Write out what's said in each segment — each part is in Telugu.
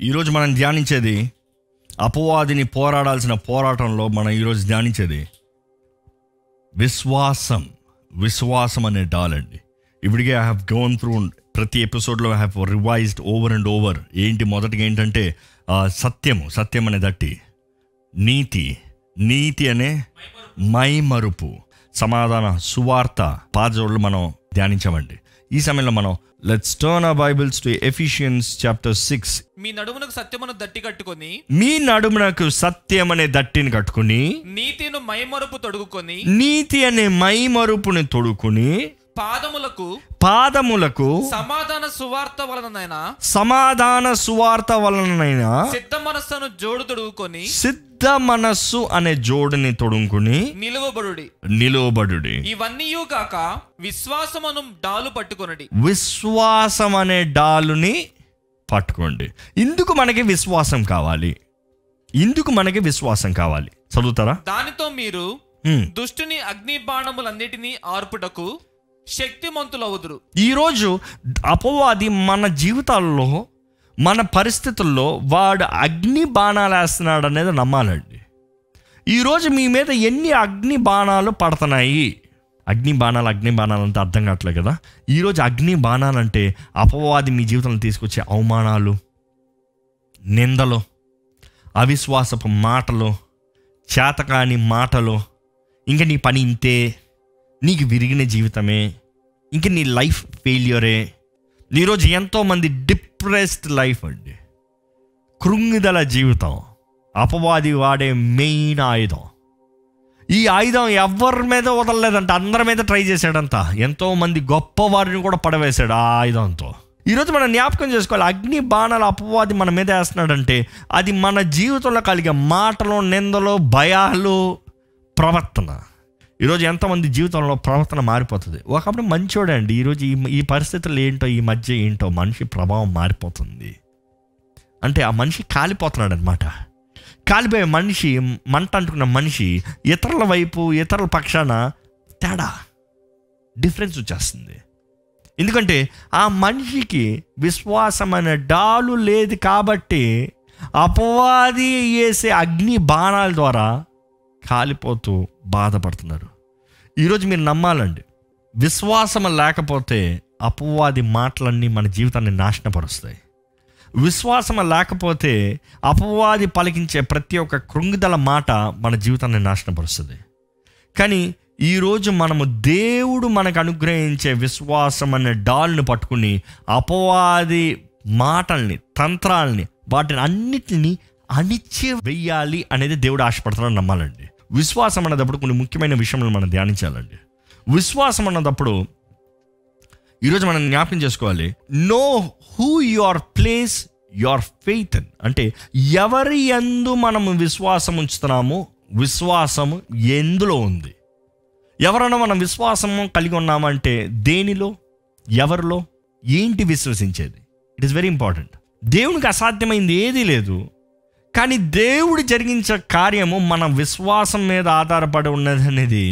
ఈరోజు మనం ధ్యానించేది అపవాదిని పోరాడాల్సిన పోరాటంలో మనం ఈరోజు ధ్యానించేది విశ్వాసం విశ్వాసం అనే డాల్ అండి ఇప్పటికే ఐ హ్యావ్ గోన్ త్రూ ప్రతి ఎపిసోడ్లో I have revised over and over ఏంటి మొదటిగా ఏంటంటే ఆ, సత్యము సత్యం అనే దట్టి నీతి నీతి అనే మైమరుపు సమాధాన సువార్త పాదజోడ్లు మనం ధ్యానించామండి ఈ సమయంలో మనం లెట్స్ టర్న్ ఆ Bibles to Ephesians chapter six మీ నడుమునకు సత్యమును దట్టి కట్టుకొని మీ నడుమునకు సత్యం అనే దట్టిని కట్టుకుని నీతిను మైమరుపు తొడుగుకొని నీతి అనే మైమరుపుని తొడుకుని పాదములకు పాదములకు సమాధాన సువార్త వలనైనా సమాధాన సువార్త వలనైనా సిద్ధ మనస్సును జోడు తొడుగుకొని సిద్ధ మనస్సు అనే జోడుని తొడుకుని నిలువబడుడి నిలువబడుడి ఇవన్నీ కాక విశ్వాసమును డాలు పట్టుకొనడి విశ్వాసం అనే డాలుని పట్టుకోండి ఇందుకు మనకి విశ్వాసం కావాలి ఇందుకు మనకి విశ్వాసం కావాలి చదువుతారా దానితో మీరు హ్మ్. దుష్టుని అగ్ని బాణములన్నిటినీ ఆర్పుటకు శక్తిమంతులవుదురు ఈరోజు అపవాది మన జీవితాల్లో మన పరిస్థితుల్లో వాడు అగ్ని బాణాలు వేస్తున్నాడు అనేది నమ్మాలండి ఈరోజు మీ మీద ఎన్ని అగ్ని బాణాలు పడుతున్నాయి అగ్ని బాణాలు అగ్ని బాణాలు అంటే అర్థం కావట్లేదు కదా ఈరోజు అగ్ని బాణాలు అంటే అపవాది మీ జీవితంలో తీసుకొచ్చే అవమానాలు నిందలు అవిశ్వాసపు మాటలు చేతకాని మాటలు ఇంకా నీ పని ఇంతే నీకు విరిగిన జీవితమే ఇంక నీ లైఫ్ ఫెయిల్యూరే ఈరోజు ఎంతోమంది డిప్రెస్డ్ లైఫ్ అండి కృంగిదల జీవితం అపవాది వాడే మెయిన్ ఆయుధం ఈ ఆయుధం ఎవరి మీద వదలలేదంట అందరి మీద ట్రై చేశాడంట ఎంతో మంది గొప్ప వారిని కూడా పడవేశాడు ఆ ఆయుధంతో ఈరోజు మనం జ్ఞాపకం చేసుకోవాలి అగ్ని బాణాలు అపవాది మన మీద వేస్తున్నాడంటే అది మన జీవితంలో కలిగే మాటలు నిందలు భయాలు ప్రవర్తన ఈరోజు ఎంతమంది జీవితంలో ప్రవర్తన మారిపోతుంది ఒకప్పుడు మంచోడే అండి ఈరోజు ఈ ఈ పరిస్థితులు ఏంటో ఈ మధ్య ఏంటో మనిషి ప్రభావం మారిపోతుంది అంటే ఆ మనిషి కాలిపోతున్నాడు అనమాట కాలిపోయే మనిషి మంట అంటుకున్న మనిషి ఇతరుల వైపు ఇతరుల పక్షాన తేడా డిఫరెన్స్ వచ్చేస్తుంది ఎందుకంటే ఆ మనిషికి విశ్వాసం అనే డాలు లేదు కాబట్టి అపవాది వేసే అగ్ని బాణాల ద్వారా కాలిపోతూ బాధపడుతున్నారు ఈరోజు మీరు నమ్మాలండి విశ్వాసం లేకపోతే అపవాది మాటలన్నీ మన జీవితాన్ని నాశనపరుస్తాయి విశ్వాసం లేకపోతే అపవాది పలికించే ప్రతి ఒక్క కృంగిదల మాట మన జీవితాన్ని నాశనపరుస్తుంది కానీ ఈరోజు మనము దేవుడు మనకు అనుగ్రహించే విశ్వాసం అనే డాల్ని పట్టుకుని అపవాది మాటల్ని తంత్రాల్ని వాటిని అన్నిటిని అణిచి వెయ్యాలి అనేది దేవుడు ఆశపడుతున్నాడు నమ్మాలండి విశ్వాసం అన్నదప్పుడు కొన్ని ముఖ్యమైన విషయములు మనం ధ్యానించాలండి విశ్వాసం అన్నదప్పుడు ఈరోజు మనం జ్ఞాపకం చేసుకోవాలి know who your place your faith అంటే ఎవరి ఎందు మనము విశ్వాసం ఉంచుతున్నామో విశ్వాసము ఎందులో ఉంది ఎవరైనా మనం విశ్వాసము కలిగి ఉన్నామంటే దేనిలో ఎవరిలో ఏంటి విశ్వసించేది ఇట్ ఈస్ వెరీ ఇంపార్టెంట్ దేవునికి అసాధ్యమైంది ఏదీ లేదు కానీ దేవుడు జరిగించే కార్యము మన విశ్వాసం మీద ఆధారపడి ఉన్నది అనేది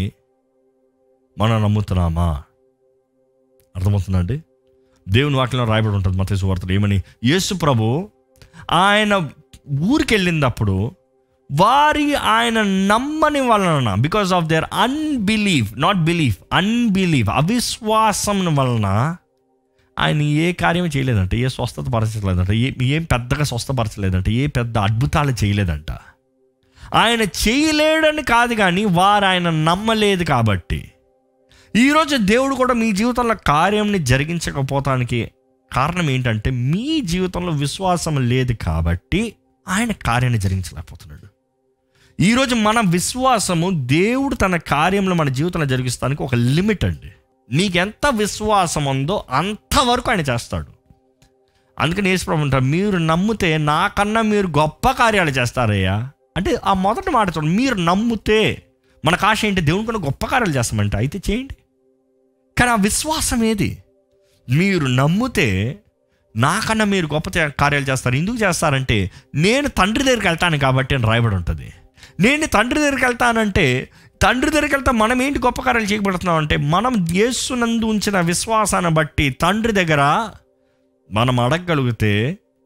మనం నమ్ముతున్నామా అర్థమవుతుందండి దేవుని వాక్యంలో రాయబడి ఉంటుంది మత వార్తలు ఏమని యేసు ప్రభు ఆయన ఊరికి వెళ్ళినప్పుడు వారి ఆయన నమ్మని వలన because of their unbelieve not belief unbelieve అవిశ్వాసం వలన ఆయన ఏ కార్యం చేయలేదంట ఏ స్వస్థత పరచలేదంట ఏ ఏం పెద్దగా స్వస్థపరచలేదంట ఏ పెద్ద అద్భుతాలు చేయలేదంట ఆయన చేయలేడని కాదు కానీ వారు ఆయన నమ్మలేదు కాబట్టి ఈరోజు దేవుడు కూడా మీ జీవితంలో కార్యంని జరిగించకపోతానికి కారణం ఏంటంటే మీ జీవితంలో విశ్వాసం లేదు కాబట్టి ఆయన కార్యాన్ని జరిగించలేకపోతున్నాడు ఈరోజు మన విశ్వాసము దేవుడు తన కార్యంలో మన జీవితంలో జరిగిస్తానికి ఒక లిమిట్ అండి నీకెంత విశ్వాసం ఉందో అంతవరకు ఆయన చేస్తాడు అందుకని యేసుప్రభు అంటారు మీరు నమ్మితే నాకన్నా మీరు గొప్ప కార్యాలు చేస్తారయ్యా అంటే ఆ మొదటి మాట చూడండి మీరు నమ్మితే మనకు ఆశ ఏంటి దేవుని కన్నా గొప్ప కార్యాలు చేస్తామంటే అయితే చేయండి కానీ ఆ విశ్వాసం ఏది మీరు నమ్మితే నాకన్నా మీరు గొప్ప చే- కార్యాలు చేస్తారు ఎందుకు చేస్తారంటే నేను తండ్రి దగ్గరికి వెళ్తాను కాబట్టి అని రాయబడి ఉంటుంది నేను తండ్రి దగ్గరికి వెళ్తానంటే తండ్రి దగ్గరికి వెళ్తే మనం ఏంటి గొప్ప కార్యాలు చేయబడుతున్నాం అంటే మనం యేసునందు ఉంచిన విశ్వాసాన్ని బట్టి తండ్రి దగ్గర మనం అడగగలిగితే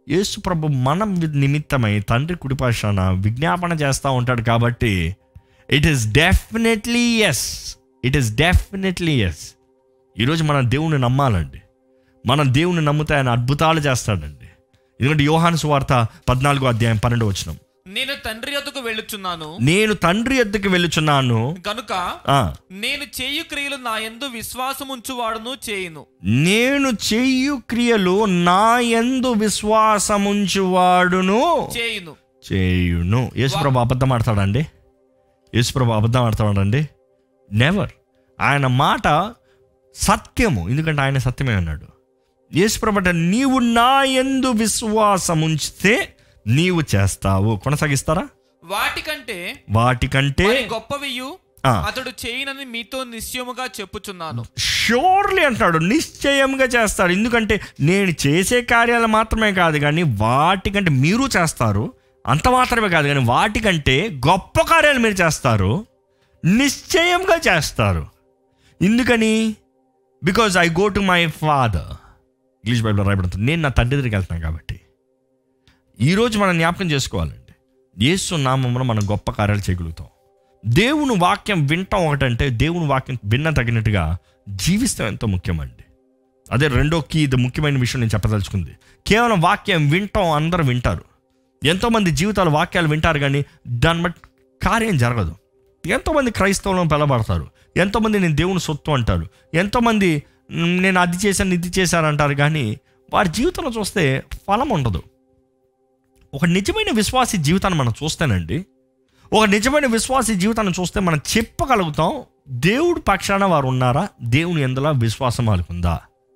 యేసు ప్రభు మనం నిమిత్తమై తండ్రి కుడిపాశాన విజ్ఞాపన చేస్తూ ఉంటాడు కాబట్టి it is definitely yes it is definitely yes ఈరోజు మనం దేవుని నమ్మాలండి మనం దేవుని నమ్మితే ఆయన అద్భుతాలు చేస్తాడండి ఎందుకంటే యోహాను సువార్త పద్నాలుగో అధ్యాయం పన్నెండు వచ్చినాం నేను తండ్రి యొద్దకు వెళ్ళుచున్నాను నేను తండ్రి ఎద్దుకు వెళ్ళుచున్నాను గనుక ఆ, నేను చేయు క్రియలు నా యందు విశ్వాసముంచువాడును చేయును నేను చెయ్యు క్రియలు నా యందు విశ్వాసముంచువాడును చేయును చేయును యేసుప్రభు అబద్ధం ఆడతాడండి యేసుప్రభు అబద్ధం ఆడతాడండి నెవర్ ఆయన మాట సత్యము ఎందుకంటే ఆయన సత్యమే అన్నాడు యేసుప్రభు అంటే నీవు నా యందు విశ్వాసం ఉంచితే నీవు చేస్తావు కొనసాగిస్తారా వాటికంటే వాటికంటే మరి గొప్పవియు ఆ. అతడు చేయనని మీతో నిశ్చయముగా చెప్పుచున్నాను షూర్లీ అంటాడు నిశ్చయంగా చేస్తాడు ఎందుకంటే నేను చేసే కార్యాలు మాత్రమే కాదు కానీ వాటికంటే మీరు చేస్తారు అంత మాత్రమే కాదు కానీ వాటికంటే గొప్ప కార్యాలు మీరు చేస్తారు నిశ్చయంగా చేస్తారు ఎందుకని because I go to my father English Bible రాయబడుతుంది నేను నా తండ్రి దగ్గరికి వెళ్తాను కాబట్టి ఈరోజు మనం జ్ఞాపకం చేసుకోవాలండి యేసు నామంలో మనం గొప్ప కార్యాలు చేయగలుగుతాం దేవుని వాక్యం వినటం ఒకటంటే దేవుని వాక్యం విన్న తగినట్టుగా జీవిస్తాం ఎంతో ముఖ్యమండి అదే రెండో కీ ఇది ముఖ్యమైన విషయం నేను చెప్పదలుచుకుంది కేవలం వాక్యం వింటాం అందరూ వింటారు ఎంతోమంది జీవితాలు వాక్యాలు వింటారు కానీ దాన్ని బట్టి కార్యం జరగదు ఎంతోమంది క్రైస్తవులను పిలబడతారు ఎంతోమంది నేను దేవుని సొత్తు అంటారు ఎంతోమంది "మ్, నేను అది చేశాను ఇది చేశాను అంటారు కానీ వారి జీవితంలో చూస్తే ఫలం ఉండదు ఒక నిజమైన విశ్వాసి జీవితాన్ని మనం చూస్తేనండి ఒక నిజమైన విశ్వాసి జీవితాన్ని చూస్తే మనం చెప్పగలుగుతాం దేవుడు పక్షాన వారు ఉన్నారా దేవుని ఎందులో విశ్వాసం వాళ్ళకుందా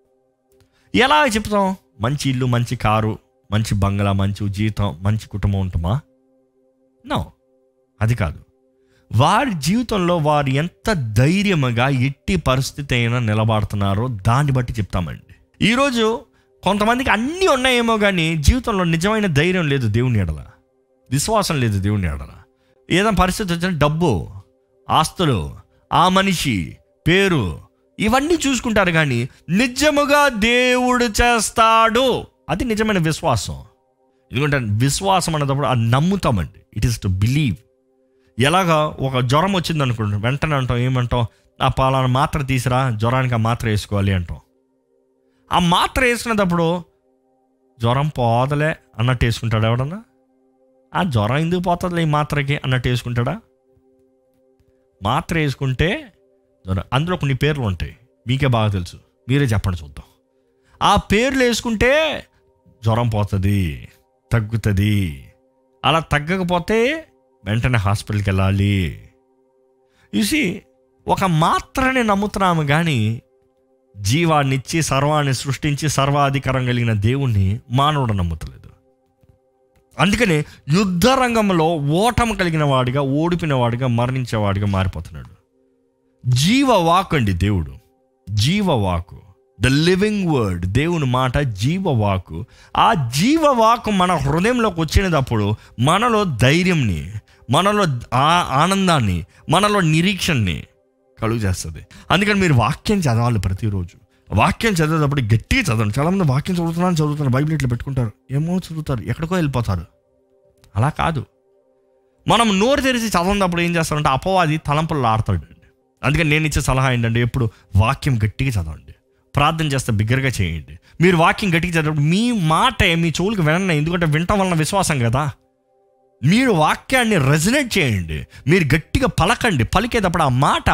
ఎలా చెప్తాం మంచి ఇల్లు మంచి కారు మంచి బంగ్లా మంచి జీవితం మంచి కుటుంబం ఉంటుమా నో అది కాదు వారి జీవితంలో వారు ఎంత ధైర్యముగా ఎట్టి పరిస్థితి అయినా నిలబడుతున్నారో దాన్ని బట్టి చెప్తామండి ఈరోజు కొంతమందికి అన్నీ ఉన్నాయేమో కానీ జీవితంలో నిజమైన ధైర్యం లేదు దేవుని ఎడల విశ్వాసం లేదు దేవుని ఎడల ఏదైనా పరిస్థితి వచ్చిన డబ్బు ఆస్తులు ఆ మనిషి పేరు ఇవన్నీ చూసుకుంటారు కానీ నిజముగా దేవుడు చేస్తాడు అది నిజమైన విశ్వాసం ఎందుకంటే విశ్వాసం అనేటప్పుడు అది నమ్ముతామండి ఇట్ ఈస్ టు బిలీవ్ ఎలాగా ఒక జ్వరం వచ్చింది అనుకోండి వెంటనే అంటాం ఏమంటాం ఆ పలానా మాత్ర తీసిరా జ్వరానికి ఆ మాత్ర వేసుకోవాలి అంటాం ఆ మాత్ర వేసుకునేటప్పుడు జ్వరం పోదలే అన్నట్టు వేసుకుంటాడు ఎవడన్నా ఆ జ్వరం ఎందుకు పోతుందిలే ఈ మాత్రకి అన్నట్టు వేసుకుంటాడా మాత్ర వేసుకుంటే జ్వరం అందులో కొన్ని పేర్లు ఉంటాయి మీకే బాగా తెలుసు మీరే చెప్పండి చూద్దాం ఆ పేర్లు వేసుకుంటే జ్వరం పోతుంది తగ్గుతుంది అలా తగ్గకపోతే వెంటనే హాస్పిటల్కి వెళ్ళాలి చూసి ఒక మాత్రని నమ్ముతున్నాము కానీ జీవాన్నిచ్చి సర్వాన్ని సృష్టించి సర్వాధికారం కలిగిన దేవుణ్ణి మానవుడు నమ్ముతలేదు అందుకనే యుద్ధ రంగంలో ఓటమి కలిగిన వాడిగా ఓడిపిన వాడిగా మరణించేవాడిగా మారిపోతున్నాడు జీవవాక్ అండి దేవుడు జీవవాకు ద లివింగ్ వర్డ్ దేవుని మాట జీవవాకు ఆ జీవవాకు మన హృదయంలోకి వచ్చినప్పుడు మనలో ధైర్యంని మనలో ఆ- ఆనందాన్ని మనలో నిరీక్షణని కలుగు చేస్తుంది అందుకని మీరు వాక్యం చదవాలి ప్రతిరోజు వాక్యం చదివేటప్పుడు గట్టిగా చదవండి చాలామంది వాక్యం చదువుతున్నాను చదువుతున్నారు బైబిల్ ఇట్లా పెట్టుకుంటారు ఏమో చదువుతారు ఎక్కడికో వెళ్ళిపోతారు అలా కాదు మనం నోరు తెరిచి చదవనప్పుడు ఏం చేస్తారంటే అపవాది తలంపుల్లో ఆడతాడు అందుకని నేను ఇచ్చే సలహా ఏంటంటే ఎప్పుడు వాక్యం గట్టిగా చదవండి ప్రార్థన చేస్తే బిగ్గరగా చేయండి మీరు వాక్యం గట్టిగా చదివినప్పుడు మీ మాటే మీ చెవులకు వినండి ఎందుకంటే వినటం వలన విశ్వాసం కదా మీరు వాక్యాన్ని రెజనేట్ చేయండి మీరు గట్టిగా పలకండి పలికేటప్పుడు ఆ మాట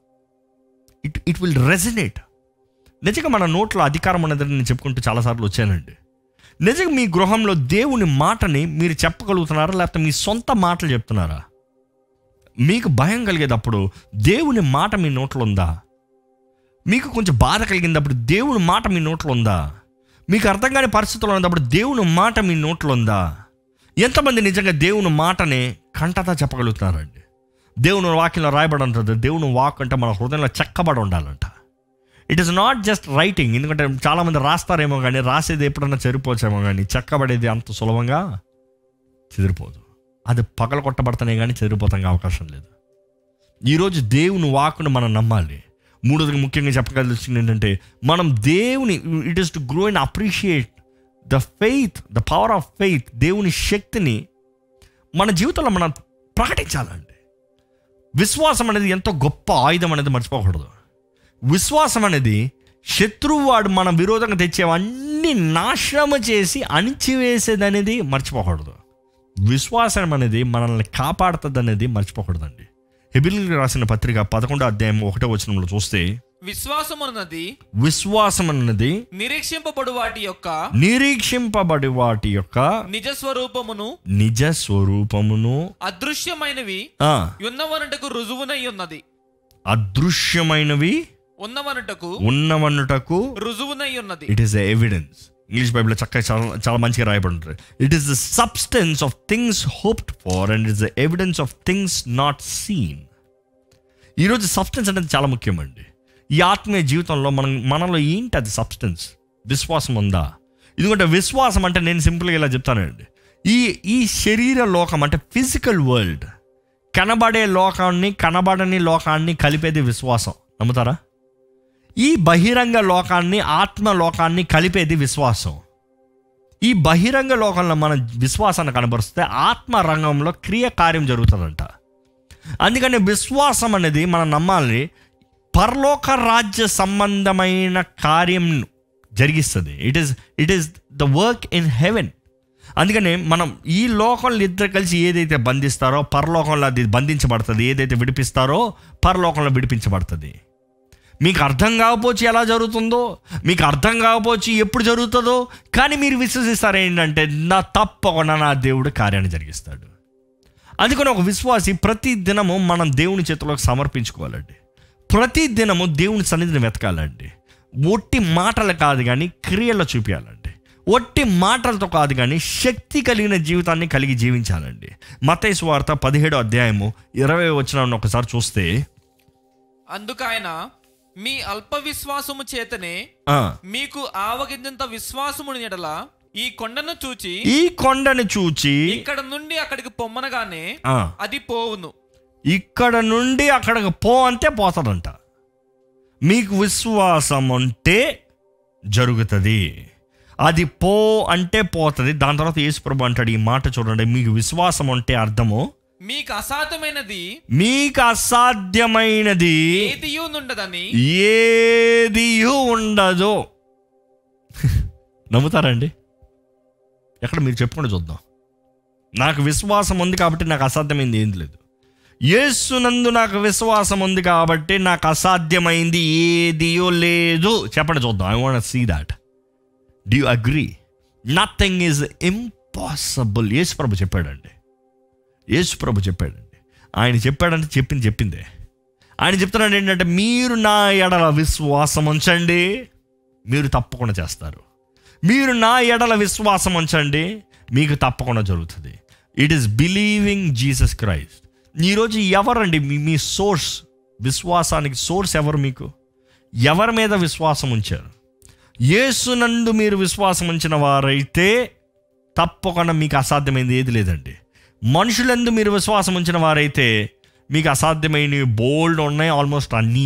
ఇట్ ఇట్ విల్ రెజనేట్ నిజంగా మన నోట్లో అధికారం ఉన్నదని నేను చెప్పుకుంటూ చాలాసార్లు వచ్చానండి నిజంగా మీ గృహంలో దేవుని మాటని మీరు చెప్పగలుగుతున్నారా లేకపోతే మీ సొంత మాటలు చెప్తున్నారా మీకు భయం కలిగేటప్పుడు దేవుని మాట మీ నోట్లో ఉందా మీకు కొంచెం బాధ కలిగినప్పుడు దేవుని మాట మీ నోట్లో ఉందా మీకు అర్థం కాని పరిస్థితుల్లో ఉన్నప్పుడు దేవుని మాట మీ నోట్లో ఉందా ఎంతమంది నిజంగా దేవుని మాటని కంటతా చెప్పగలుగుతున్నారండి దేవుని వాక్యంలో రాయబడి ఉంటుంది దేవుని వాక్ అంటే మన హృదయంలో చెక్కబడి ఉండాలంట it is not just writing ఎందుకంటే చాలామంది రాస్తారేమో కానీ రాసేది ఎప్పుడన్నా చెరిపోవచ్చేమో కానీ చెక్కబడేది అంత సులభంగా చెదిరిపోదు అది పగల కొట్టబడతానే కానీ చెదిరిపోతానికి అవకాశం లేదు ఈరోజు దేవుని వాకును మనం నమ్మాలి మూడోది ముఖ్యంగా చెప్పగలిసింది ఏంటంటే మనం దేవుని it is to grow and appreciate the faith the power of faith దేవుని శక్తిని మన జీవితంలో మనం ప్రకటించాలండి విశ్వాసం అనేది ఎంతో గొప్ప ఆయుధం అనేది మర్చిపోకూడదు విశ్వాసం అనేది శత్రువు వాడు మన విరోధంగా తెచ్చేవన్నీ నాశనము చేసి అణిచివేసేది అనేది మర్చిపోకూడదు విశ్వాసం అనేది మనల్ని కాపాడుతుంది అనేది మర్చిపోకూడదండి హెబిల్కి రాసిన పత్రిక పదకొండో అధ్యాయం ఒకటో వచనంలో చూస్తే విశ్వాసమున్నది విశ్వాసం అన్నది నిరీక్షింపబడు వాటి యొక్క నిరీక్షింపబడి వాటి యొక్క నిజ స్వరూపమును నిజ స్వరూపమును అదృశ్యమైనవి ఆ, ఉన్నవనుటకు రుజువునై ఉన్నది అదృశ్యమైనవి ఉన్నవనుటకు ఉన్నవన్నుటకు రుజువునై ఉన్నది it is the evidence English బైబిల్లో చక్కగా చాలా చాలా మంచిగా రాయబడి ఉంటుంది it is the substance of things hoped for and it's the evidence of things not seen ఈరోజు సబ్స్టెన్స్ అనేది చాలా ముఖ్యమండి ఈ ఆత్మీయ జీవితంలో మనం మనలో ఏంటి అది సబ్స్టెన్స్ విశ్వాసం ఉందా ఎందుకంటే విశ్వాసం అంటే నేను సింపుల్గా ఇలా చెప్తానండి ఈ ఈ శరీర లోకం అంటే ఫిజికల్ వరల్డ్ కనబడే లోకాన్ని కనబడని లోకాన్ని కలిపేది విశ్వాసం నమ్ముతారా ఈ బహిరంగ లోకాన్ని ఆత్మ లోకాన్ని కలిపేది విశ్వాసం ఈ బహిరంగ లోకంలో మన విశ్వాసాన్ని కనబరిస్తే ఆత్మ రంగంలో క్రియ కార్యం జరుగుతుందంట అందుకని విశ్వాసం అనేది మనం నమ్మాలి పరలోక రాజ్య సంబంధమైన కార్యం జరిగిస్తుంది it is it is the work in heaven అందుకని మనం ఈ లోకంలో ఇద్దరు కలిసి ఏదైతే బంధిస్తారో పరలోకంలో అది బంధించబడుతుంది ఏదైతే విడిపిస్తారో పరలోకంలో విడిపించబడుతుంది మీకు అర్థం కాకపోవచ్చు ఎలా జరుగుతుందో మీకు అర్థం కాకపోవచ్చు ఎప్పుడు జరుగుతుందో కానీ మీరు విశ్వసిస్తారు ఏంటంటే నా తప్పకుండా నా దేవుడు కార్యాన్ని జరిగిస్తాడు అందుకని ఒక విశ్వాసి ప్రతి దినము మనం దేవుని చేతిలోకి సమర్పించుకోవాలండి ప్రతి దినము దేవుని సన్నిధిని వెతకాలండి ఒట్టి మాటలు కాదు కానీ క్రియల్లో చూపించాలండి ఒట్టి మాటలతో కాదు కానీ శక్తి కలిగిన జీవితాన్ని కలిగి జీవించాలండి మతైసు వార్త పదిహేడో అధ్యాయము ఇరవై వచ్చిన ఒకసారి చూస్తే అందుకైన మీ అల్ప విశ్వాసము చేతనే ఆ, మీకు ఆవగింజంత విశ్వాసముని ఎడల ఈ కొండను చూచి ఈ కొండని చూచి ఇక్కడ నుండి అక్కడికి పొమ్మనగానే ఆ, అది పోవును ఇక్కడ నుండి అక్కడికి పో అంతే పోతాడంట మీకు విశ్వాసం ఉంటే జరుగుతుంది అది పో అంటే పోతుంది దాని తర్వాత యేసుప్రభు అంటాడు ఈ మాట చూడండి మీకు విశ్వాసం ఉంటే అర్థము మీకు అసాధ్యమైనది మీకు అసాధ్యమైనది ఏదియూ నుండదని ఏది ఉండదు నమ్ముతారండి ఎక్కడ మీరు చెప్పుకుంటూ చూద్దాం నాకు విశ్వాసం ఉంది కాబట్టి నాకు అసాధ్యమైంది ఏం లేదు యేసునందు నాకు విశ్వాసం ఉంది కాబట్టి నాకు అసాధ్యమైంది ఏదియో లేదు చెప్పండి చూద్దాం I want see that do you agree nothing is impossible Yesu ప్రభు చెప్పాడండి యేసు ప్రభు చెప్పాడండి ఆయన చెప్పాడంటే చెప్పింది చెప్పిందే ఆయన చెప్తున్నాడు ఏంటంటే మీరు నా ఎడల విశ్వాసం ఉంచండి మీరు తప్పకుండా చేస్తారు మీరు నా ఎడల విశ్వాసం ఉంచండి మీకు తప్పకుండా జరుగుతుంది it is believing Jesus Christ ఈరోజు ఎవరండి మీ మీ సోర్స్ విశ్వాసానికి సోర్స్ ఎవరు మీకు ఎవరి మీద విశ్వాసం ఉంచారు యేసునందు మీరు విశ్వాసం ఉంచిన వారైతే తప్పకుండా మీకు అసాధ్యమైనది ఏది లేదండి మనుషులందు మీరు విశ్వాసం ఉంచిన వారైతే మీకు అసాధ్యమైనవి బోల్డ్ ఉన్నాయి ఆల్మోస్ట్ అన్నీ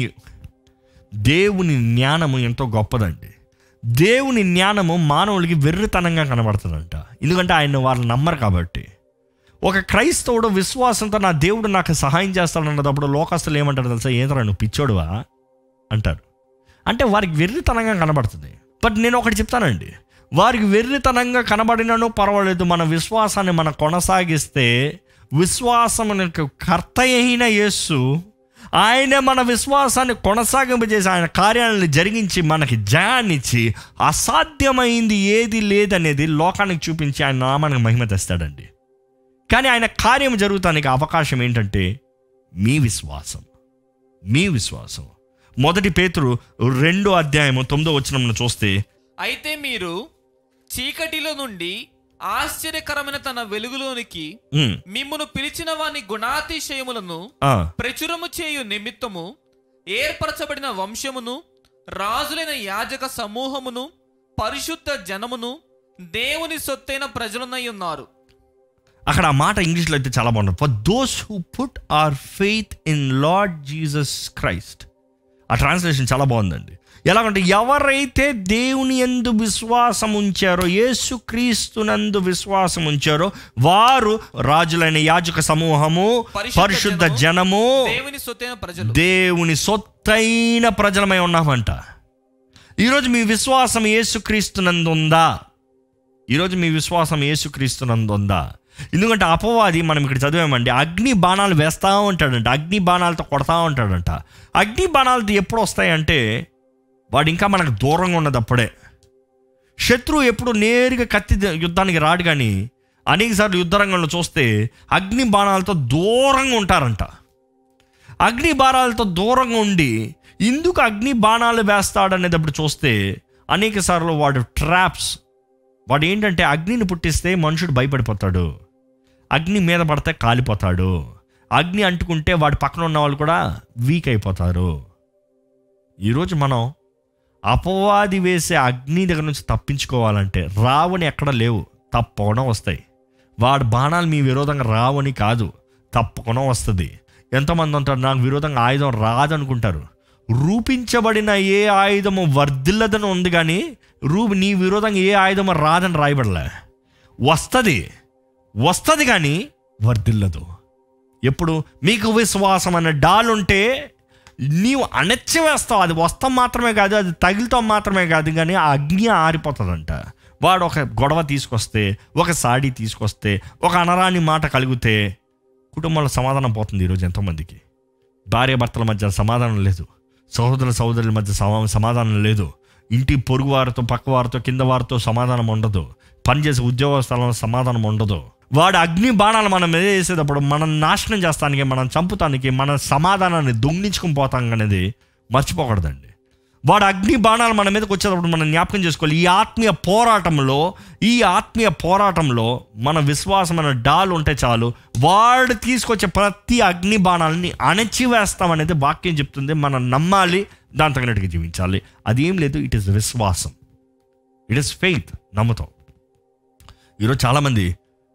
దేవుని జ్ఞానము ఎంతో గొప్పదండి దేవుని జ్ఞానము మానవులకి వెర్రితనంగా కనబడుతుందంట ఎందుకంటే ఆయన వాళ్ళు నమ్మరు కాబట్టి ఒక క్రైస్తవుడు విశ్వాసంతో నా దేవుడు నాకు సహాయం చేస్తాడన్నప్పుడు లోకస్తులు ఏమంటారు తెలుసా ఏంటరా నువ్వు పిచ్చోడువా అంటారు అంటే వారికి వెర్రితనంగా కనబడుతుంది బట్ నేను ఒకటి చెప్తానండి వారికి వెర్రితనంగా కనబడినను పర్వాలేదు మన విశ్వాసాన్ని మనం కొనసాగిస్తే విశ్వాసమునకు కర్త అయిన యేసు ఆయన మన విశ్వాసాన్ని కొనసాగింపజేసి ఆయన కార్యాలను జరిగించి మనకి జయాన్నిచ్చి అసాధ్యమైంది ఏది లేదనేది లోకానికి చూపించి ఆయన నామానికి మహిమ తెస్తాడండి కానీ ఆయన కార్యం జరుగుతానికి అవకాశం ఏంటంటే మీ విశ్వాసం మీ విశ్వాసం మొదటి పేతురు రెండో అధ్యాయము తొమ్మిదో వచ్చిన చూస్తే అయితే మీరు చీకటిలో నుండి ఆశ్చర్యకరమైన తన వెలుగులోనికి ఉమ్, మిమ్మును పిలిచిన వాని గుణాతిశయములను ఆ, ప్రచురము చేయు నిమిత్తము ఏర్పరచబడిన వంశమును రాజులైన యాజక సమూహమును పరిశుద్ధ జనమును దేవుని సొత్తైన ప్రజలునై ఉన్నారు అక్కడ ఆ మాట ఇంగ్లీష్లో అయితే చాలా బాగుంటుంది for those who put our faith in Lord Jesus Christ ఆ ట్రాన్స్లేషన్ చాలా బాగుందండి ఎలాగంటే ఎవరైతే దేవుని యందు విశ్వాసం ఉంచారో యేసుక్రీస్తునందు విశ్వాసం ఉంచారో వారు రాజులైన యాజక సమూహము పరిశుద్ధ పరిశుద్ధ జనము, జనము దేవుని సొత్తైన ప్రజలు దేవుని సొత్తైన ప్రజలమై ఉన్నామంట ఈరోజు మీ విశ్వాసం యేసుక్రీస్తునందు ఉందా ఈరోజు మీ విశ్వాసం యేసుక్రీస్తునందు ఉందా ఎందుకంటే అపవాది మనం ఇక్కడ చదివామండి అగ్ని బాణాలు వేస్తూ ఉంటాడంట అగ్ని బాణాలతో కొడతా ఉంటాడంట అగ్ని బాణాలతో ఎప్పుడు వస్తాయంటే వాడు ఇంకా మనకు దూరంగా ఉన్నది అప్పుడే శత్రువు ఎప్పుడు నేరుగా కత్తి యుద్ధానికి రాడు కానీ అనేకసార్లు యుద్ధ రంగంలో చూస్తే అగ్ని బాణాలతో దూరంగా ఉంటారంట అగ్ని బాణాలతో దూరంగా ఉండి ఎందుకు అగ్ని బాణాలు వేస్తాడనేటప్పుడు చూస్తే అనేక సార్లు వాడు ట్రాప్స్ వాడు ఏంటంటే అగ్నిని పుట్టిస్తే మనుషుడు భయపడిపోతాడు అగ్ని మీద పడితే కాలిపోతాడు అగ్ని అంటుకుంటే వాడి పక్కన ఉన్న వాళ్ళు కూడా వీక్ అయిపోతారు ఈరోజు మనం అపవాది వేసే అగ్ని దగ్గర నుంచి తప్పించుకోవాలంటే రావని ఎక్కడ లేవు తప్పకుండా వస్తాయి వాడి బాణాలు మీ విరోధంగా రావని కాదు తప్పకుండా వస్తుంది ఎంతమంది ఉంటారు నాకు విరోధంగా ఆయుధం రాదనుకుంటారు రూపించబడిన ఏ ఆయుధము వర్ధిల్లదని ఉంది కానీ రూ నీ విరోధంగా ఏ ఆయుధము రాదని రాయబడలే వస్తుంది వస్తుంది కానీ వర్ధిల్లదు ఎప్పుడు మీకు విశ్వాసం అనే డాలుంటే నీవు అణచివేస్తావు అది వస్తాం మాత్రమే కాదు అది తగిలితో మాత్రమే కాదు కానీ ఆ అగ్ని ఆరిపోతుందంట వాడు ఒక గొడవ తీసుకొస్తే ఒక సాడీ తీసుకొస్తే ఒక అనరాని మాట కలిగితే కుటుంబంలో సమాధానం పోతుంది ఈరోజు ఎంతోమందికి భార్య భర్తల మధ్య సమాధానం లేదు సహోదర సహోదరుల మధ్య సమా- సమాధానం లేదు ఇంటి పొరుగు వారితో పక్క వారితో కింద వారితో సమాధానం ఉండదు పనిచేసే ఉద్యోగ స్థలంలో సమాధానం ఉండదు వాడు అగ్ని బాణాలు మనం మీద వేసేటప్పుడు మనం నాశనం చేస్తానికి మనం చంపుతానికి మన సమాధానాన్ని దొంగిలించుకుని పోతాం అనేది మర్చిపోకూడదండి వాడు అగ్ని బాణాలు మన మీదకి వచ్చేటప్పుడు మనం జ్ఞాపకం చేసుకోవాలి ఈ ఆత్మీయ పోరాటంలో ఈ ఆత్మీయ పోరాటంలో మన విశ్వాసం అనే డాల్ ఉంటే చాలు వాడు తీసుకొచ్చే ప్రతి అగ్ని బాణాలని అణచివేస్తామనేది వాక్యం చెప్తుంది మనం నమ్మాలి దాని తగినట్టుగా జీవించాలి అది ఏం లేదు ఇట్ ఇస్ విశ్వాసం ఇట్ ఇస్ ఫెయిత్ నమ్ముతాం ఈరోజు చాలామంది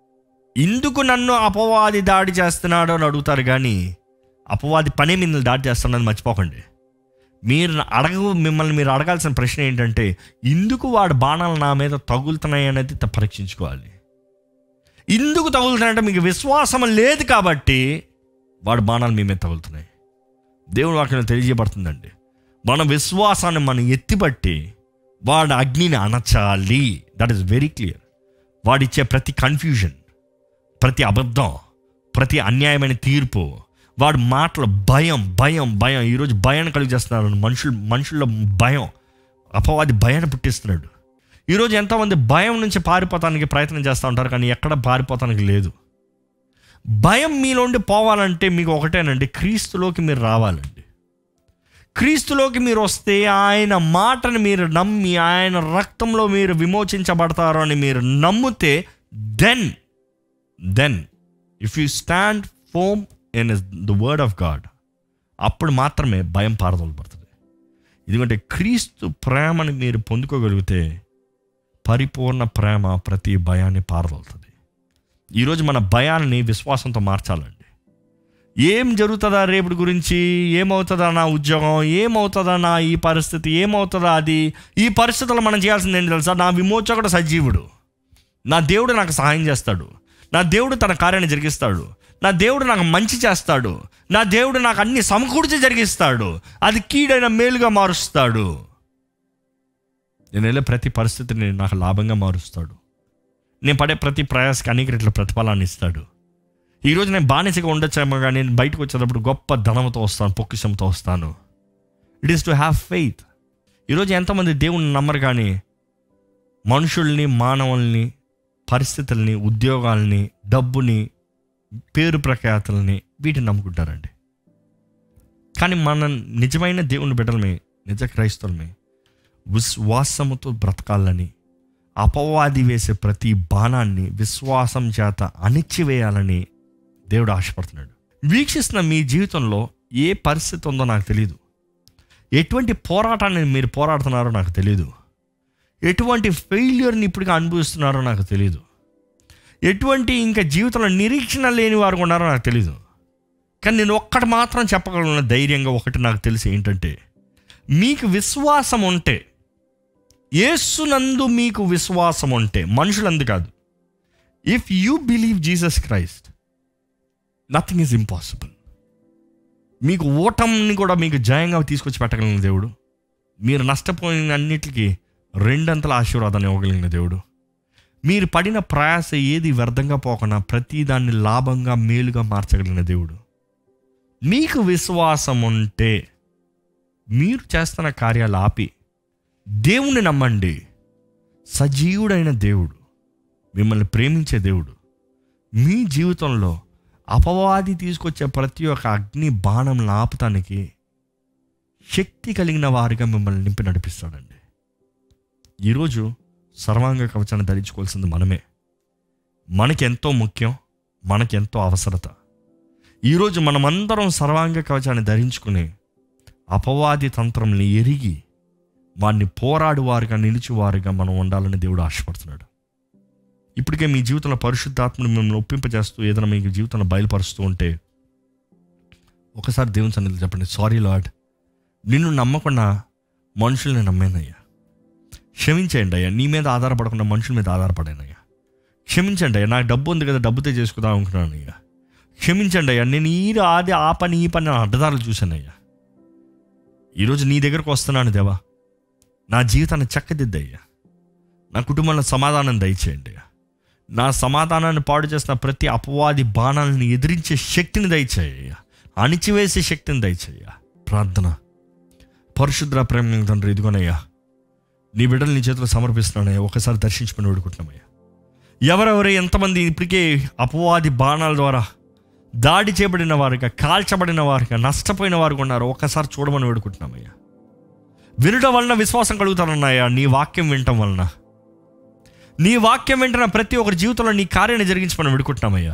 ఎందుకు నన్ను అపవాది దాడి చేస్తున్నాడో అని అడుగుతారు కానీ అపవాది పని మీద దాడి చేస్తున్నాడని మర్చిపోకండి మీరు అడగ మిమ్మల్ని మీరు అడగాల్సిన ప్రశ్న ఏంటంటే ఎందుకు వాడు బాణాలు నా మీద తగులుతున్నాయి అనేది త- పరీక్షించుకోవాలి ఎందుకు తగులుతున్నాయంటే మీకు విశ్వాసం లేదు కాబట్టి వాడు బాణాలు మీ మీద తగులుతున్నాయి దేవుడు వాక్యం తెలియజేయబడుతుందండి మన విశ్వాసాన్ని మనం ఎత్తిపట్టి వాడు అగ్నిని అణచాలి దట్ ఈస్ వెరీ క్లియర్ వాడిచ్చే ప్రతి కన్ఫ్యూజన్ ప్రతి అబద్ధం ప్రతి అన్యాయమైన తీర్పు వాడు మాటల భయం భయం భయం ఈరోజు భయాన్ని కలిగి చేస్తున్నారు మనుషులు మనుషుల్లో భయం అపవాది భయాన్ని పుట్టిస్తున్నాడు ఈరోజు ఎంతోమంది భయం నుంచి పారిపోతానికి ప్రయత్నం చేస్తూ ఉంటారు కానీ ఎక్కడ పారిపోతానికి లేదు భయం మీలోండి పోవాలంటే మీకు ఒకటేనండి క్రీస్తులోకి మీరు రావాలండి క్రీస్తులోకి మీరు వస్తే ఆయన మాటను మీరు నమ్మి ఆయన రక్తంలో మీరు విమోచించబడతారు అని మీరు నమ్మితే then then if you stand firm in the word of God అప్పుడు మాత్రమే భయం పారదోలబడుతుంది ఎందుకంటే క్రీస్తు ప్రేమని మీరు పొందుకోగలిగితే పరిపూర్ణ ప్రేమ ప్రతి భయాన్ని పారదోలుతుంది ఈరోజు మన భయాన్ని విశ్వాసంతో మార్చాలండి ఏం జరుగుతుందా రేపటి గురించి ఏమవుతుందా నా ఉద్యోగం ఏమవుతుందా నా ఈ పరిస్థితి ఏమవుతుందా అది ఈ పరిస్థితుల్లో మనం చేయాల్సింది ఏంటి తెలుసా నా విమోచకుడు సజీవుడు నా దేవుడు నాకు సహాయం చేస్తాడు నా దేవుడు తన కార్యాన్ని జరిగిస్తాడు నా దేవుడు నాకు మంచి చేస్తాడు నా దేవుడు నాకు అన్ని సమకూర్చి జరిగిస్తాడు అది కీడైన మేలుగా మారుస్తాడు నేను వెళ్ళే ప్రతి పరిస్థితిని నాకు లాభంగా మారుస్తాడు నేను పడే ప్రతి ప్రయాసకి అనేక రెట్ల ప్రతిఫలాన్ని ఇస్తాడు ఈరోజు నేను బానిసగా ఉండొచ్చేమో కానీ నేను బయటకు వచ్చేటప్పుడు గొప్ప ధనంతో వస్తాను పొక్కిషంతో వస్తాను it is to have faith ఈరోజు ఎంతమంది దేవుణ్ణి నమ్మరు కానీ మనుషుల్ని మానవుల్ని పరిస్థితుల్ని ఉద్యోగాల్ని డబ్బుని పేరు ప్రఖ్యాతుల్ని వీటిని నమ్ముకుంటారండి కానీ మన నిజమైన దేవుని బిడ్డలమే నిజ క్రైస్తవులమే విశ్వాసముతో బ్రతకాలని అపవాది వేసే ప్రతి బాణాన్ని విశ్వాసం చేత అణిచివేయాలని దేవుడు ఆశపడుతున్నాడు వీక్షిస్తున్న మీ జీవితంలో ఏ పరిస్థితి ఉందో నాకు తెలియదు ఎటువంటి పోరాటాన్ని మీరు పోరాడుతున్నారో నాకు తెలియదు ఎటువంటి ఫెయిల్యూర్ని ఇప్పటికీ అనుభవిస్తున్నారో నాకు తెలియదు ఎటువంటి ఇంకా జీవితంలో నిరీక్షణ లేని వారు ఉన్నారో నాకు తెలియదు కానీ నేను ఒక్కటి మాత్రం చెప్పగలను ధైర్యంగా ఒకటి నాకు తెలిసి ఏంటంటే మీకు విశ్వాసం ఉంటే యేసునందు మీకు విశ్వాసం ఉంటే మనుషులందు కాదు if you believe Jesus Christ nothing is impossible మీకు ఓటంని కూడా మీకు జయంగా తీసుకొచ్చి పెట్టగలిగిన దేవుడు మీరు నష్టపోయిన అన్నిటికీ రెండంతల ఆశీర్వాదాన్ని ఇవ్వగలిగిన దేవుడు మీరు పడిన ప్రయాస ఏది వ్యర్థంగా పోకుండా ప్రతి దాన్ని లాభంగా మేలుగా మార్చగలిగిన దేవుడు మీకు విశ్వాసం ఉంటే మీరు చేస్తున్న కార్యాలు ఆపి దేవుణ్ణి నమ్మండి సజీవుడైన దేవుడు మిమ్మల్ని ప్రేమించే దేవుడు మీ జీవితంలో అపవాది తీసుకొచ్చే ప్రతి ఒక్క అగ్ని బాణంను ఆపుతానికి శక్తి కలిగిన వారిగా మిమ్మల్ని నింపి నడిపిస్తాడండి ఈరోజు సర్వాంగ కవచాన్ని ధరించుకోవాల్సింది మనమే మనకెంతో ముఖ్యం మనకెంతో అవసరత ఈరోజు మనమందరం సర్వాంగ కవచాన్ని ధరించుకుని అపవాది తంత్రంని ఎరిగి వాడిని పోరాడువారుగా నిలిచివారుగా మనం ఉండాలని దేవుడు ఆశపడుతున్నాడు ఇప్పటికే మీ జీవితంలో పరిశుద్ధాత్మను మిమ్మల్ని ఒప్పింపజేస్తూ ఏదైనా మీ జీవితంలో బయలుపరుస్తూ ఉంటే ఒకసారి దేవుని సన్నిధిలో చెప్పండి సారీ లాడ్ నిన్ను నమ్మకుండా మనుషుల్ని నమ్మానయ్యా క్షమించేయండి అయ్యా నీ మీద ఆధారపడకుండా మనుషుల మీద ఆధారపడానయ్యా క్షమించండి అయ్యా నాకు డబ్బు ఉంది కదా డబ్బుతో చేసుకుందాం అనుకున్నాను అయ్యా క్షమించండి అయ్యా నేను ఈ ఆది ఆ పని ఈ పని అడ్డదారులు చూశానయ్యా ఈరోజు నీ దగ్గరకు వస్తున్నాను దేవా నా జీవితాన్ని చక్కదిద్దయ్యా నా కుటుంబంలో సమాధానం దయచేయండి అయ్యా. నా సమాధానాన్ని పాడు చేసిన ప్రతి అపవాది బాణాలను ఎదిరించే శక్తిని దయచేయ్యా అణిచివేసే శక్తిని దయచేయ్యా ప్రార్థన పరిశుద్ర ప్రేమ తండ్రి ఇదిగోనయ్యా నీ బిడ్డలు నీ చేతిలో సమర్పిస్తున్నానయ్యా ఒకసారి దర్శించుకుని వేడుకుంటున్నామయ్యా ఎవరెవరు ఎంతమంది ఇప్పటికే అపవాది బాణాల ద్వారా దాడి చేయబడిన వారుగా కాల్చబడిన వారుగా నష్టపోయిన వారుగా ఉన్నారో ఒకసారి చూడమని వేడుకుంటున్నామయ్యా వినడం వలన విశ్వాసం కలుగుతానన్నాయా నీ వాక్యం వినటం వలన నీ వాక్యం వింటున్న ప్రతి ఒక్కరి జీవితంలో నీ కార్యాన్ని జరిగించమని వేడుకుంటున్నామయ్యా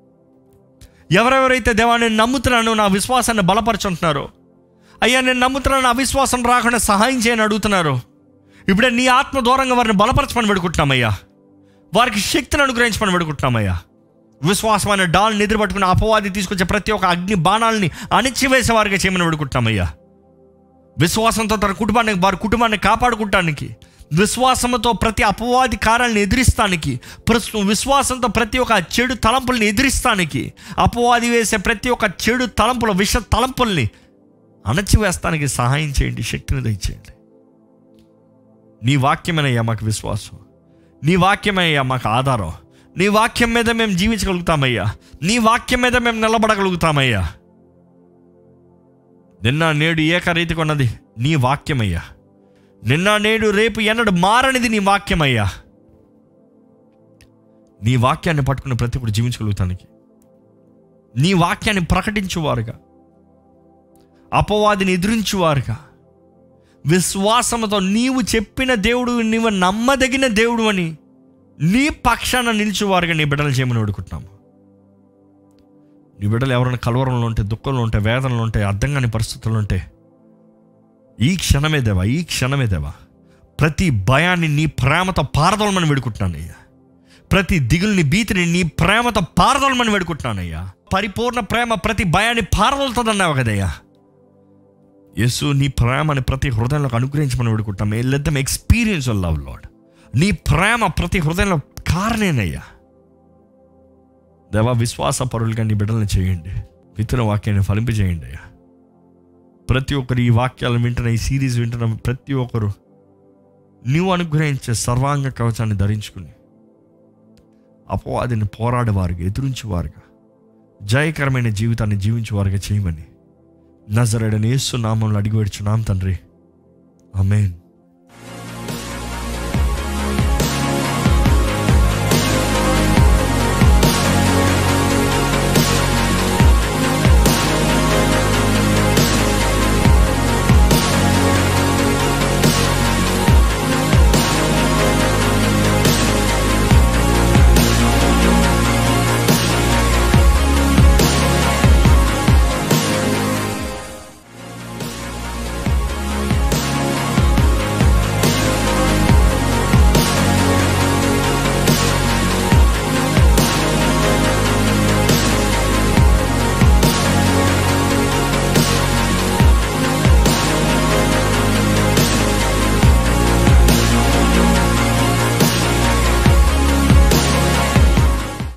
ఎవరెవరైతే దేవా నేను నమ్ముతున్నాను నా విశ్వాసాన్ని బలపరుచుంటున్నారో అయ్యా నేను నమ్ముతున్నాను నా విశ్వాసం రాకుండా సహాయం చేయని అడుగుతున్నారు ఇప్పుడే నీ ఆత్మ దూరంగా వారిని బలపరచమని పెడుకుంటున్నామయ్యా వారికి శక్తిని అనుగ్రహించమని పెడుకుంటున్నామయ్యా విశ్వాసమైన డాల్ని ఎదురు పట్టుకుని అపవాది తీసుకొచ్చే ప్రతి ఒక్క అగ్ని బాణాలని అణిచివేసే వారికి చేయమని పెడుకుంటున్నామయ్యా విశ్వాసంతో తన కుటుంబాన్ని వారి కుటుంబాన్ని కాపాడుకుంటానికి విశ్వాసంతో ప్రతి అపవాది కార్యాలను ఎదిరిస్తానికి ప్రస్తుతం విశ్వాసంతో ప్రతి ఒక్క చెడు తలంపుల్ని ఎదిరిస్తానికి అపవాది వేసే ప్రతి ఒక్క చెడు తలంపుల విష తలంపుల్ని అణచివేస్తానికి సహాయం చేయండి శక్తిని దయచేయండి నీ వాక్యమేనయ్యా మాకు విశ్వాసం నీ వాక్యమయ్యా మాకు ఆధారం నీ వాక్యం మీద మేము జీవించగలుగుతామయ్యా నీ వాక్యం మీద మేము నిలబడగలుగుతామయ్యా నిన్న నేడు ఏకరీతిగా ఉన్నది నీ వాక్యమయ్యా నిన్న నేడు రేపు ఎన్నడు మారనిది నీ వాక్యమయ్యా నీ వాక్యాన్ని పట్టుకుని ప్రతి ఒక్కరు జీవించగలుగుతానికి నీ వాక్యాన్ని ప్రకటించువారుగా అపవాదిని ఎదిరించువారుగా విశ్వాసంతో నీవు చెప్పిన దేవుడు నీవు నమ్మదగిన దేవుడు అని నీ పక్షాన నిలిచేవారుగా నీ బిడ్డలు చేయమని వేడుకుంటున్నాము నీ బిడ్డలు ఎవరైనా కలవరంలో ఉంటే దుఃఖంలో ఉంటే వేదనలో ఉంటే అర్థం కాని పరిస్థితుల్లో ఉంటే ఈ క్షణమే దేవా ఈ క్షణమే దేవా ప్రతి భయాన్ని నీ ప్రేమతో పారదోలమని వేడుకుంటున్నాను అయ్యా ప్రతి దిగుల్ని భీతిని నీ ప్రేమతో పారదోలమని వేడుకుంటున్నానయ్యా పరిపూర్ణ ప్రేమ ప్రతి భయాన్ని పారదోలుతుందన్నావు కదయ్యా యేసు నీ ప్రేమని ప్రతి హృదయంలోకి అనుగ్రహించమని వేడుకుంటాం let them experience love Lord నీ ప్రేమ ప్రతి హృదయంలో కారణేనయ్యా దేవా విశ్వాస పరులుగా నీ బిడ్డలను చేయండి విత్తన వాక్యాన్ని ఫలింపజేయండి అయ్యా ప్రతి ఒక్కరు ఈ వాక్యాలను వింటున్న ఈ సిరీస్ వింటున్న ప్రతి ఒక్కరు నువ్వు అనుగ్రహించే సర్వాంగ కవచాన్ని ధరించుకుని అపవాదిని పోరాడేవారుగా ఎదురించేవారుగా జయకరమైన జీవితాన్ని జీవించేవారుగా చేయమని నజరడని యేసు నామంలో అడిగి వేడుచున్నాం తండ్రి ఆమేన్